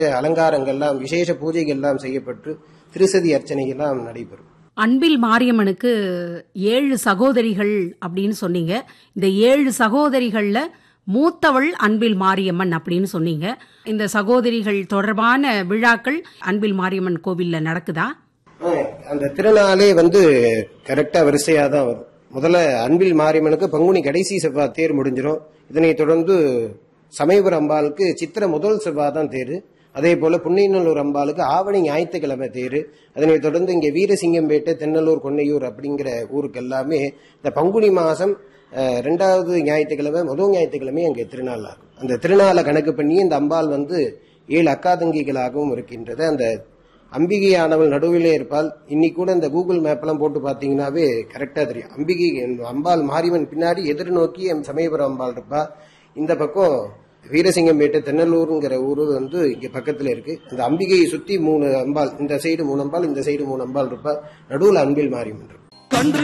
அலங்காரங்கள்லாம் விசேஷ பூஜைகள்லாம் செய்யப்பட்டு திருசதி அர்ச்சனைகள்லாம் நடைபெறும் அன்பில் மாரியம்மனுக்கு ஏழு சகோதரிகள் அப்படின்னு சொன்னீங்க இந்த ஏழு சகோதரிகள்ல மூத்தவள் அன்பில் மாரியம்மன் அப்படின்னு சொன்னீங்க இந்த சகோதரிகள் தொடர்பான விழாக்கள் அன்பில் மாரியம்மன் கோவில்ல நடக்குதா ஆஹ் அந்த திருநாளே வந்து கரெக்டா வரிசையா தான் வரும் முதல்ல அன்பில் மாரியம்மனுக்கு பங்குனி கடைசி செவ்வாய் தேர் முடிஞ்சிடும் இதனைத் தொடர்ந்து சமயபுரம் அம்பாளுக்கு சித்திர முதல் செவ்வாய் தான் தேர் அதே போல புன்னைநல்லூர் அம்பாளுக்கு ஆவணி ஞாயிற்றுக்கிழமை தேர் அதனைத் தொடர்ந்து இங்கே வீரசிங்கம்பேட்டை தென்னலூர் கொன்னையூர் அப்படிங்கிற ஊருக்கு எல்லாமே இந்த பங்குனி மாசம் அஹ், ரெண்டாவது ஞாயிற்றுக்கிழமை முதல் ஞாயிற்றுக்கிழமை அங்கே திருநாள் ஆகும் அந்த திருநாளை கணக்கு பண்ணி இந்த அம்பாள் வந்து ஏழு அக்காதங்கிகளாகவும் இருக்கின்றது அந்த அம்பிகையானவள் நடுவிலே இருப்பாள் இன்னைக்கு கூட இந்த கூகுள் மேப்லாம் போட்டு பார்த்தீங்கன்னாவே கரெக்டாக தெரியும் அம்பிகை அம்பாள் மாரியம்மன் பின்னாடி எதிர்நோக்கி எம் சமயபுரம் அம்பாள் இருப்பா இந்த பக்கம் வீரசிங்கம்பேட்டை தென்னலூருங்கிற ஊர் வந்து இங்க பக்கத்துல இருக்கு இந்த அம்பிகையை சுத்தி மூணு அம்பாள் இந்த சைடு மூணு அம்பாள் இந்த சைடு மூணு அம்பாள் இருப்பா நடுவுல அன்பில் மாரியம்மன் இருக்கும்